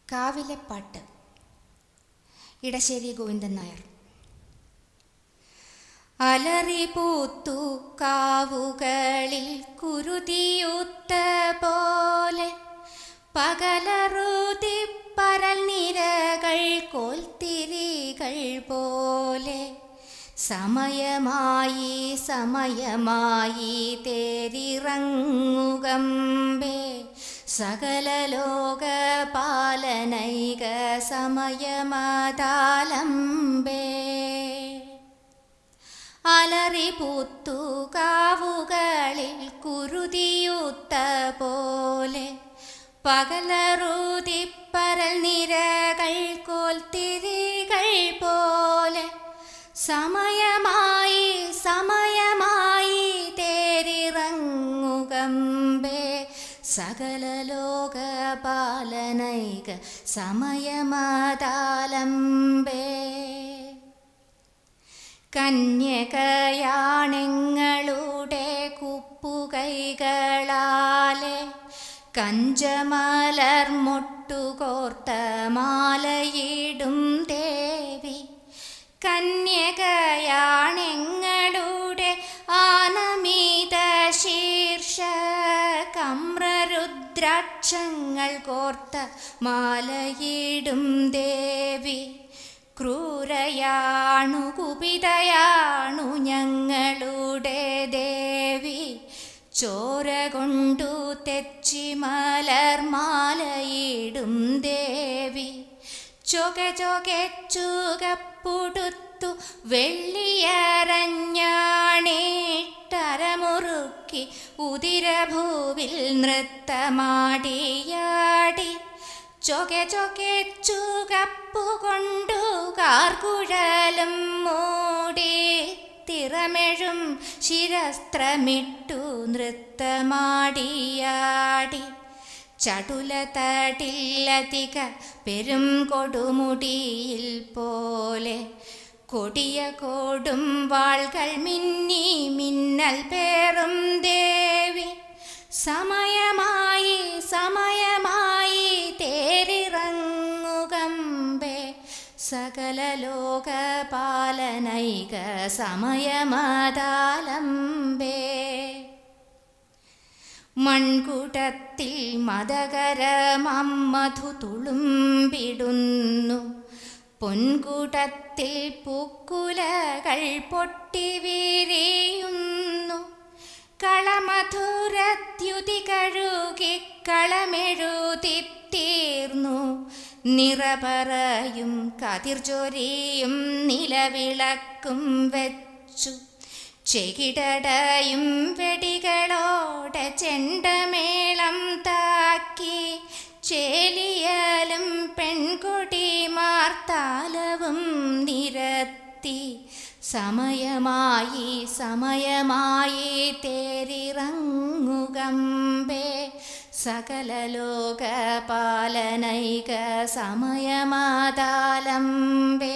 കാവിലെ പാട്ട് ഇടശ്ശേരി ഗോവിന്ദൻ നായർ അലറി പൂത്തു കാവുകളിൽ കുരുതിയുത്ത പോലെ പകലറുതി പരൽ നിരകൾ കോൽത്തിരികൾ പോലെ സമയമായി സമയമായി തേരിറങ്ങുകമ്പേ സകല ലോക പാലനൈക സമയമതാലംബേ അലറി പൂത്തു കാവുകളിൽ കുരുതിയുത്ത പോലെ പകലറുതി പരൽ നിരകൾ കോൽത്തിരികൾ പോലെ സമയമായി സമയമായി തേരിറങ്ങുകമ്പേ സകല ലോക പാലനൈക സമയമതാലംബേ കന്യകയാണെങ്ങളുടെ കുപ്പുകൈകളാലെ കഞ്ചമലർ മുട്ടുകോർത്ത മാലയിടും ദേവി കന്യകയാണെങ്ങളുടെ ആനമീത ശീർഷ കമ്രരുദ്രാക്ഷങ്ങൾ കോർത്ത മാലയിടും ദേവി ക്രൂരയാണു കുപിതയാണു ഞങ്ങളുടെ ദേവി ചോര കൊണ്ടു തെച്ചി മലർമാലയിടും ദേവി ചൊക ചൊകച്ചുകപ്പുടുത്തു വെള്ളിയരഞ്ഞാണേട്ടരമുറുക്കി ഉതിരഭൂവിൽ നൃത്തമാടിയാടി ചൊക ചൊകച്ചുകപ്പുകൊണ്ടു കാർകുഴലും മൂടി തിറമെഴും ശിരസ്ത്രമിട്ടു നൃത്തമാടിയാടി ചടുല തടില്ലതിക പെരും കൊടുമുടിയിൽ പോലെ കൊടിയ കോടും വാൾകൾ മിന്നി മിന്നൽ പേറും ദേവി സമയമായി സമയമായി തേരിറങ്ങുകമ്പേ സകല ലോക പാലനൈക സമയമതാലംബേ മൺകുടത്തിൽ മതകരമമ്മധു തുളുമ്പിടുന്നു പൊൻകുടത്തിൽ പൂക്കുലകൾ പൊട്ടി വീരിയുന്നു കളമധുരദ്യുതി കഴുകി കളമെഴുതിത്തീർന്നു നിറപറയും കതിർചൊരിയും നിലവിളക്കും വെച്ചു ചെകിടടയും വെടികളോടെ ചെണ്ടമേളം താക്കി ചേലിയലും പെൺകൊടി മാർത്താലവും നിരത്തി സമയമായി സമയമായി തേരിറങ്ങുകമ്പേ സകല ലോക പാലനൈക സമയമതാലംബേ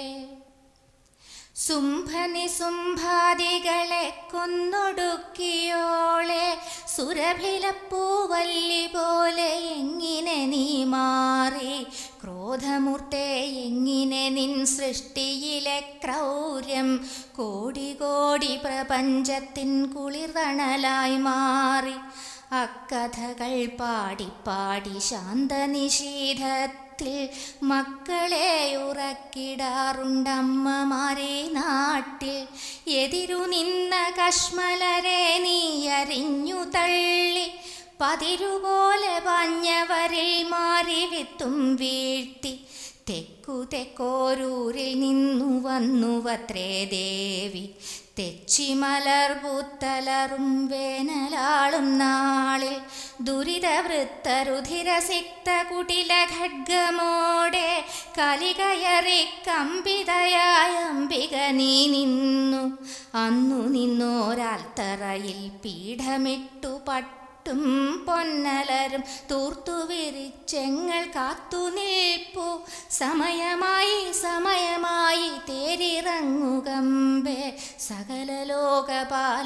സുംഭനി സുംഭാദികളെ കൊന്നൊടുക്കിയോളെ സുരഭിലപ്പൂവല്ലി പോലെ എങ്ങിനെ നീ മാറി ക്രോധമൂർത്തെ എങ്ങിനെ നിൻ സൃഷ്ടിയിലെ ക്രൗര്യം കോടി കോടി പ്രപഞ്ചത്തിൻ കുളിർതണലായി മാറി അക്കഥകൾ പാടി പാടി ശാന്തനിഷീധത്തിൽ മക്കളെ ഉറക്കിടാറുണ്ടമ്മമാരെ നാട്ടിൽ എതിരു നിന്ന കശ്മലരെ നീ അറിഞ്ഞു തള്ളി പതിരുപോലെ പാഞ്ഞവരിൽ മാറി വിത്തും വീഴ്ത്തി തെക്കു തെക്കോരൂരിൽ നിന്നു വന്നുവത്രേ ദേവി തെച്ചിമലർ പൂത്തലറും വേനലാളും നാളിൽ ദുരിതവൃത്തരുധിരസിക്ത കുടില ഖഡ്ഗമോടെ കലികയറി കമ്പിതയായ അംബിക നീ നിന്നു അന്നു നിന്നോരാൽത്തറയിൽ പീഠമിട്ടു പട്ടു ും പൊന്നലരും തൂർത്തു വിരിച്ചെങ്ങൾ കാത്തു നിൽപ്പു സമയമായി സമയമായി തേരിറങ്ങുകമ്പേ സകല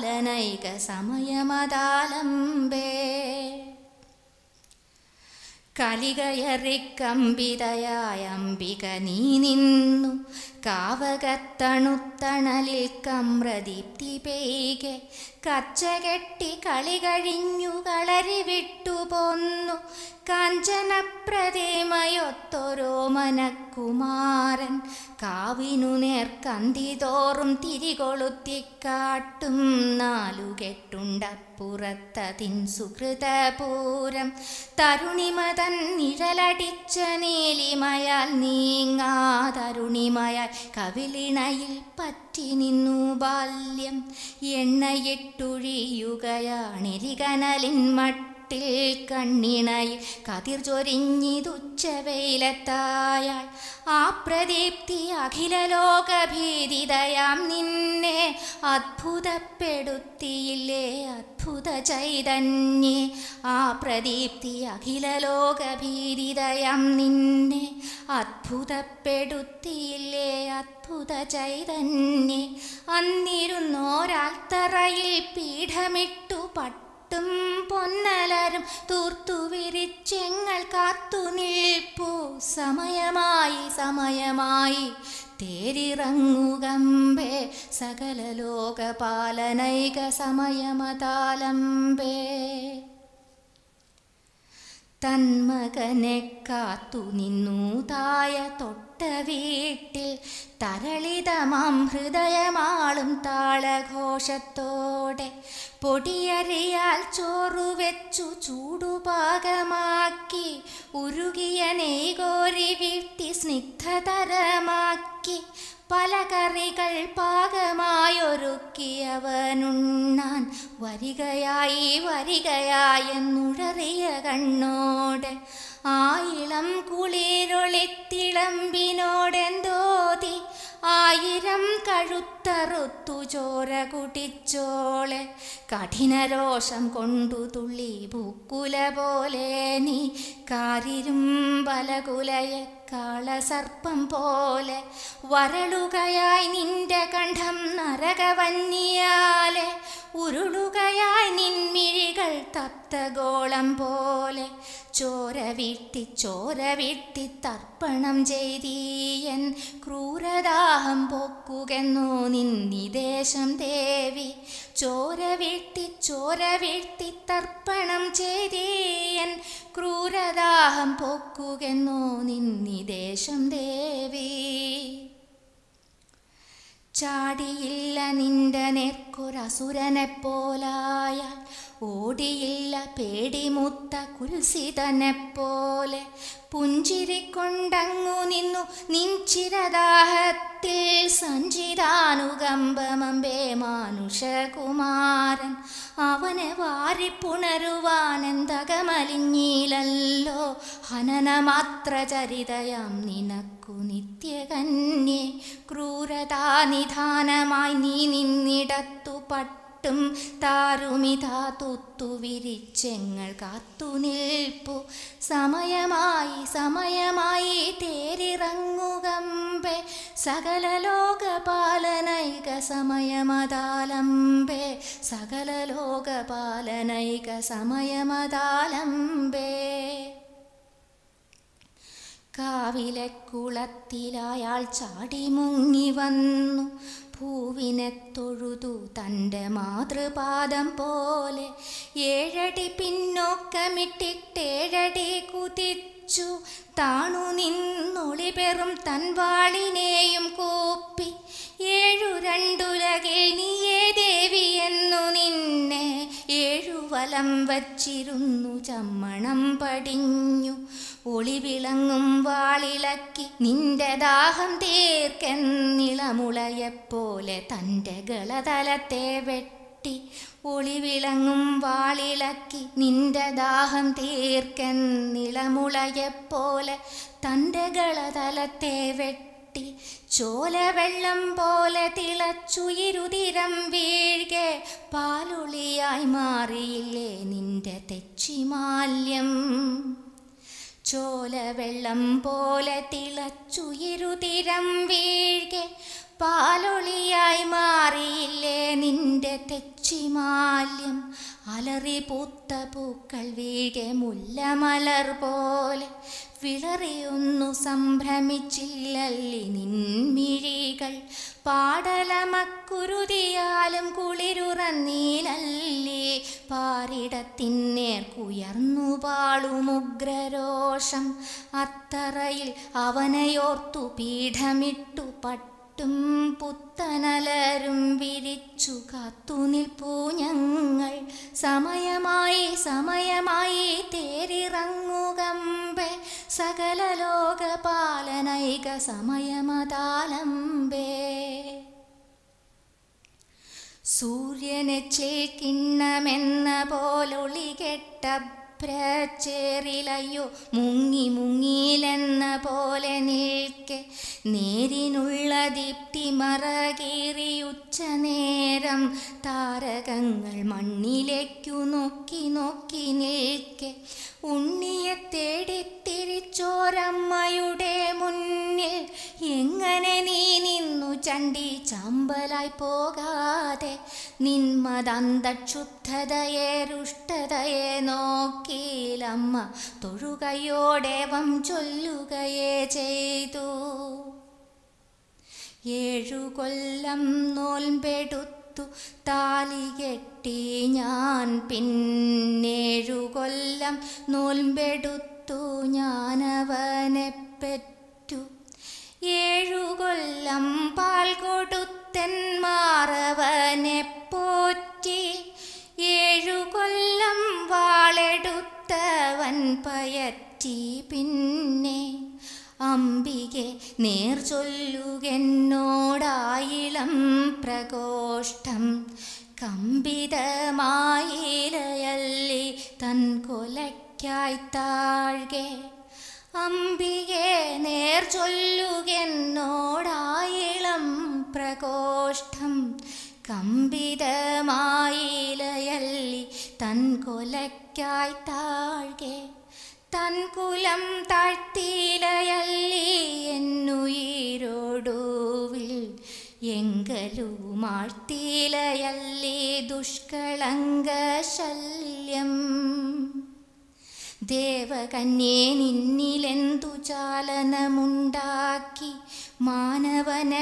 ലോകപാലനൈക സമയമതാലംബേ കലികയറിക്കമ്പിതയായ അംബിക നീ നിന്നു കാവകത്തണുത്തണലിൽ കമ്രദീപ്തി പെയ്കെ കച്ചകെട്ടി കളി കഴിഞ്ഞു കളരി വിട്ടുപോന്നു കാഞ്ചനപ്രതിമയൊത്തൊരോ മനക്കുമാരൻ കാവിനു നേർ കന്തിതോറും തിരികൊളുത്തിക്കാട്ടും നാലുകെട്ടുണ്ടപ്പുറത്തതിൻ സുഹൃതപൂരം തരുണിമതൻ നിഴലടിച്ച നീലിമയാൽ നീങ്ങാ തരുണിമയാൽ കവിളിണയിൽ പറ്റി നിന്നു ബാല്യം എണ്ണയിട്ടുഴിയുകയാണെരികനലിൻ മട്ടിൽ കണ്ണിണയിൽ കതിർ ചൊരിഞ്ഞിതുച്ചവെയിലെത്തായാൾ ആ പ്രദീപ്തി അഖില ലോകഭീതിതയാം നിന്നെ അത്ഭുതപ്പെടുത്തിയില്ലേ അത്ഭുത ചൈതന്യേ ആ പ്രദീപ്തി അഖില ലോകഭീതിതയാം നിന്നെ അത്ഭുതപ്പെടുത്തിയില്ലേ അത്ഭുത ചൈതന്യേ അന്നിരുന്നോരാൽത്തറയിൽ പീഠമിട്ടു പട്ടു പട്ടും പൊന്നലരും തൂർത്തു വിരിച്ചെങ്ങൾ കാത്തു നിൽപ്പു സമയമായി സമയമായി തേരിറങ്ങുകമ്പേ സകല ലോകപാലനൈക സമയമതാലംബേ തന്മകനെ കാത്തു നിന്നു തായ തൊട്ട വീട്ടിൽ തരളിതമാം ഹൃദയമാളും താളഘോഷത്തോടെ പൊടിയരിയാൽ ചോറു വെച്ചു ചൂടുപാകമാക്കി ഉരുകിയ നെയ്കോരി വീഴ്ത്തി സ്നിഗ്ധതരമാക്കി പല കറികൾ പാകമായൊരുക്കിയവനുണ്ണാൻ വരികയായി വരികയായെന്നുഴറിയ കണ്ണോടെ ആയിളം കുളിരൊളിത്തിളമ്പിനോടെന്തോതി ആയിരം കഴുത്തറുത്തു ചോര കുടിച്ചോളെ കഠിനരോഷം കൊണ്ടു തുള്ളി പൂക്കുല പോലെ നീ കാരിരും ബലകുലയെ കാളസർപ്പം പോലെ വരളുകയായി നിന്റെ കണ്ഠം നരകവന്യാലെ ഉരുളുകയായി നിൻമിഴികൾ തപ്തഗോളം പോലെ ചോര വീട്ടി ചോര വീട്ടി തർപ്പണം ചെയ്തീയൻ ക്രൂരദാഹം പൊക്കുകെന്നോ നിന്നിദേശം ദേവി ചോര വീട്ടി ചോര വീട്ടി തർപ്പണം ചെയ്തീയൻ ക്രൂരദാഹം പൊക്കുകെന്നോ നിന്നിദേശം ദേവി ചാടിയില്ല നിന്റെ നേർക്കൊരസുരനെ പോലായാൽ ഓടിയില്ല പേടിമുത്ത കുൽസിതനെ പോലെ പുഞ്ചിരിക്കൊണ്ടങ്ങു നിന്നു നിൻചിരദാഹത്തിൽ സഞ്ചിതാനുകമ്പമമ്പേ മാനുഷകുമാരൻ അവനെ വാരിപ്പുണരുവാനെന്തകമലിഞ്ഞില്ലല്ലോ ഹനനമാത്ര ചരിതയാം നിനക്കു നിത്യകന്യേ ക്രൂരതാനിധാനമായി നീ നിന്നിടത്തു പട്ടും താരുമിതാ തുത്തു വിരിച്ചെങ്ങൾ കാത്തു നിൽപ്പു സമയമായി സമയമായി തേരിറങ്ങുകമ്പേ സകല ലോകപാലനൈക സമയമതാലംബേ സകല ലോകപാലനൈക സമയമതാലംബേ കാവിലെ കുളത്തിലയാൾ ചാടി മുങ്ങി വന്നു ഭൂവിനെ തൊഴുതു തൻ്റെ മാതൃപാദം പോലെ ഏഴടി പിന്നോക്കമിട്ടിട്ടേഴടി കുതിച്ചു താണു നിന്നൊളിപെറും തൻവാളിനെയും കൂപ്പി ഏഴു രണ്ടുലകിൽ നീയേ ദേവി എന്നു നിന്നെ ഏഴു വലം വച്ചിരുന്നു ചമ്മണം പടിഞ്ഞു ഒളിവിളങ്ങും വാളിളക്കി നിന്റെ ദാഹം തീർക്കെന്നിളമുളയെപ്പോലെ തൻ്റെ ഗളതലത്തെ വെട്ടി ഒളിവിളങ്ങും വാളിളക്കി നിന്റെ ദാഹം തീർക്കെന്നിളമുളയെപ്പോലെ തൻ്റെ ഗളതലത്തെ വെട്ടി ചോലവെള്ളം പോലെ തിളച്ചുയിരുതിരം വീഴ്കെ പാലൊളിയായി മാറിയില്ലേ നിന്റെ തെച്ചിമാല്യം ചോലവെള്ളം പോലെ തിളച്ചുയിരുതിരം വീഴ്കെ പാലൊളിയായി മാറിയില്ലേ നിന്റെ തെച്ചിമാല്യം അലറി പൂത്ത പൂക്കൾ വീഴെ മുല്ലമലർ പോലെ വിളറിയൊന്നു സംഭ്രമിച്ചില്ലല്ലി നിൻമിഴികൾ പാടലമക്കുരുതിയാലും കുളിരുറന്നീലല്ലേ പാരിടത്തിന്നേർക്കുയർന്നു പാളുമുഗ്രരോഷം അത്തറയിൽ അവനെയോർത്തു പീഠമിട്ടു പട്ടു ും പുത്തനലരും വിരിച്ചു കാത്തു നിൽപ്പൂ ഞങ്ങൾ സമയമായി സമയമായി തേരിറങ്ങുകമ്പേ സകല ലോകപാലനൈക സമയമതാലംബേ സൂര്യനെ ചേക്കിണ്ണമെന്ന പോലൊളികെട്ട ഭ്രച്ചേറിലയ്യോ മുങ്ങി മുങ്ങിയിലെന്ന പോലെ നിൽക്കെ നേരിനുള്ള ദീപ്തി മറകീറി ഉച്ച നേരം താരകങ്ങൾ മണ്ണിലേക്കു നോക്കി നോക്കി നിൽക്കെ ഉണ്ണിയെ തേടി തിരിച്ചോരമ്മയുടെ മുന്നിൽ എങ്ങനെ നീ നിന്നു ചണ്ടി ചമ്പലായി പോകാതെ നിന്മദന്തക്ഷുബ്ധതയെ രുഷ്ടതയെ നോക്കിയിലമ്മ തൊഴുകയോടേവം ചൊല്ലുകയേ ചെയ്തു ഏഴു കൊല്ലം നോൽമ്പെടുത്തു താലി കെട്ടി ഞാൻ പിന്നേഴു കൊല്ലം നോൽമ്പെടുത്തു ഞാനവനെ പെറ്റു ഏഴു കൊല്ലം പാൽ കൊടുത്തെന്മാറവനെ പോറ്റി ഏഴു കൊല്ലം വാളെടുത്തവൻ പയറ്റി പിന്നെ അംബികെ നേർ ചൊല്ലുകെന്നോടായിളം പ്രകോഷ്ഠം കമ്പിതമായിലയല്ലി തൻ കൊലയ്ക്കായി താഴ്കെ അംബികെ നേർ ചൊല്ലുകെന്നോടായിളം പ്രകോഷ്ഠം കമ്പിതമായിലയല്ലി തൻ കൊലയ്ക്കായി താഴ്കെ തൻ കുലം താഴ്ത്തിയിലയല്ലി എന്നുയിരോടുവിൽ എങ്കലുമാഴ്ത്തിയിലയല്ലി ദുഷ്കളങ്ക ശല്യം ദേവകന്യേ നിന്നിലെന്തു ചാലനമുണ്ടാക്കി മാനവനെ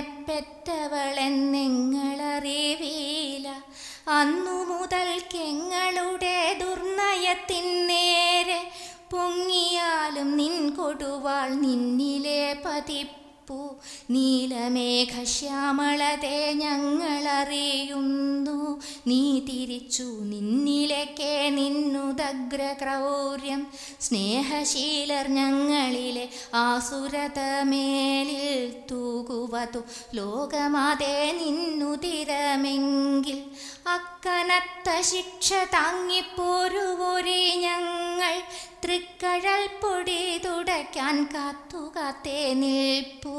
പെറ്റവളെന്നെങ്ങളറിവീല അന്നു മുതൽക്കെങ്ങളുടെ ദുർനയത്തിന്നേരെ പൊങ്ങിയാലും നിൻ കൊടുവാൾ നിന്നിലെ പതിപ്പു നീലമേഘശ്യാമളതെ ഞങ്ങളറിയുന്നു നീ തിരിച്ചു നിന്നിലേക്ക് നിന്നുദഗ്രക്രൗര്യം സ്നേഹശീലർ ഞങ്ങളിലെ ആസുരതമേലിൽ തൂകുവതു ലോകമാതേ നിന്നു തിരമെങ്കിൽ അക്കനത്ത ശിക്ഷ താങ്ങിപ്പോരുവൊരി ഞങ്ങൾ തൃക്കഴൽ പൊടി തുടയ്ക്കാൻ കാത്തു കാത്തേ നിൽപ്പു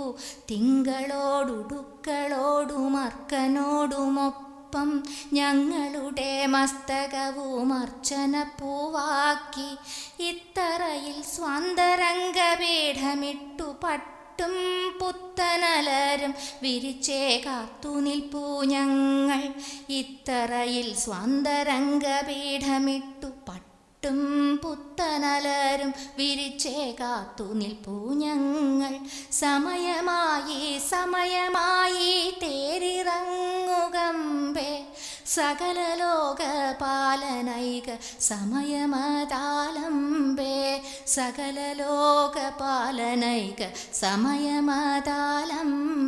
തിങ്കളോടുടുക്കളോടുമർക്കനോടുമൊപ്പം ഞങ്ങളുടെ മസ്തകവും അർച്ചന പൂവാക്കി ഇത്തറയിൽ സ്വാന്തരംഗപീഠമിട്ടു പട്ടും പുത്തനലരും വിരിച്ചേ കാത്തു നിൽപ്പൂ ഞങ്ങൾ ഇത്തറയിൽ സ്വാന്തരംഗപീഠമിട്ടു പട്ടും പുത്തനലരും വിരിച്ചേ കാത്തു നിൽപ്പൂ ഞങ്ങൾ സമയമായി സമയമായി തേരിറങ്ങുകമ്പേ സകല ലോകപാലനൈക സമയമതാലംബേ സകല ലോകപാലനൈക സമയമതാലംബേ